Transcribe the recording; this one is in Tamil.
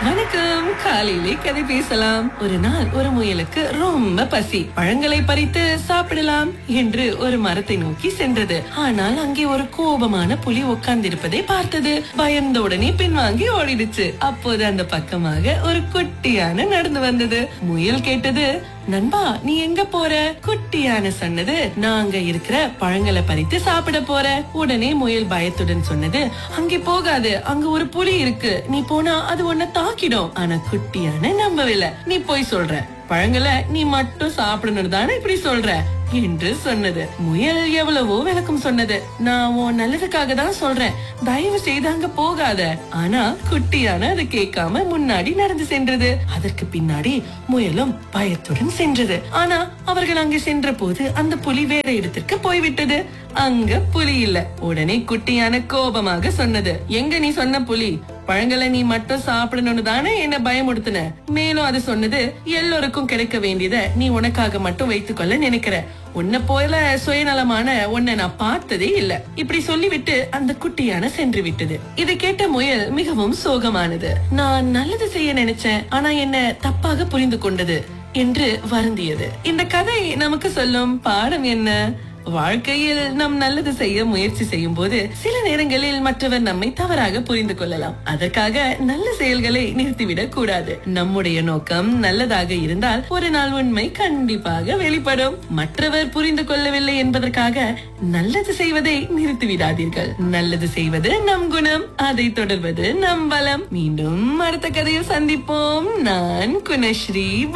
வணக்கம் காலையிலே கதை பேசலாம் ஒரு நாள் ஒரு முயலுக்கு ரொம்ப பசி பழங்களை பறித்து சாப்பிடலாம் என்று ஒரு மரத்தை நோக்கி சென்றது ஆனால் அங்கே ஒரு கோபமான புலி உட்கார்ந்திருப்பதை பார்த்தது பயந்த உடனே பின்வாங்கி ஓடிடுச்சு அப்போது அந்த பக்கமாக ஒரு குட்டியான நடந்து வந்தது முயல் கேட்டது நண்பா நீ எங்க போற குட்டியான சொன்னது நாங்க இருக்கிற பழங்களை பறித்து சாப்பிட போற உடனே முயல் பயத்துடன் சொன்னது அங்கே போகாது அங்க ஒரு புலி இருக்கு நீ போனா அது உன்னை தாக்கிடும் ஆனா குட்டியான நம்பவில்லை நீ போய் சொல்ற பழங்களை நீ மட்டும் சாப்பிடணும் தானே இப்படி சொல்ற என்று சொன்னது முயல் எவ்வளவோ விளக்கம் சொன்னது நான் உன் நல்லதுக்காக தான் சொல்றேன் தயவு செய்து அங்க போகாத ஆனா குட்டியான அது கேட்காம முன்னாடி நடந்து சென்றது அதற்கு பின்னாடி முயலும் பயத்துடன் சென்றது ஆனா அவர்கள் அங்கே சென்ற போது அந்த புலி வேற இடத்திற்கு போய்விட்டது அங்க புலி இல்ல உடனே குட்டியான கோபமாக சொன்னது எங்க நீ சொன்ன புலி பழங்களை நீ மட்டும் சாப்பிடணும்னு தானே என்ன பயமுடுத்தின மேலும் அது சொன்னது எல்லோருக்கும் கிடைக்க வேண்டியத நீ உனக்காக மட்டும் வைத்துக்கொள்ள நினைக்கிற உன்னை போல சுயநலமான உன்னை நான் பார்த்ததே இல்ல இப்படி சொல்லிவிட்டு அந்த குட்டியான சென்று விட்டது இதை கேட்ட முயல் மிகவும் சோகமானது நான் நல்லது செய்ய நினைச்சேன் ஆனா என்ன தப்பாக புரிந்து கொண்டது என்று வருந்தியது இந்த கதை நமக்கு சொல்லும் பாடம் என்ன வாழ்க்கையில் நாம் நல்லது செய்ய முயற்சி செய்யும் போது சில நேரங்களில் மற்றவர் நம்மை தவறாக புரிந்து கொள்ளலாம் அதற்காக நல்ல செயல்களை நிறுத்திவிடக் கூடாது நம்முடைய நோக்கம் நல்லதாக இருந்தால் ஒரு நாள் உண்மை கண்டிப்பாக வெளிப்படும் மற்றவர் புரிந்து கொள்ளவில்லை என்பதற்காக நல்லது செய்வதை நிறுத்திவிடாதீர்கள் நல்லது செய்வது நம் குணம் அதை தொடர்வது நம் பலம் மீண்டும் அடுத்த கதையில் சந்திப்போம் நான் குணஸ்ரீ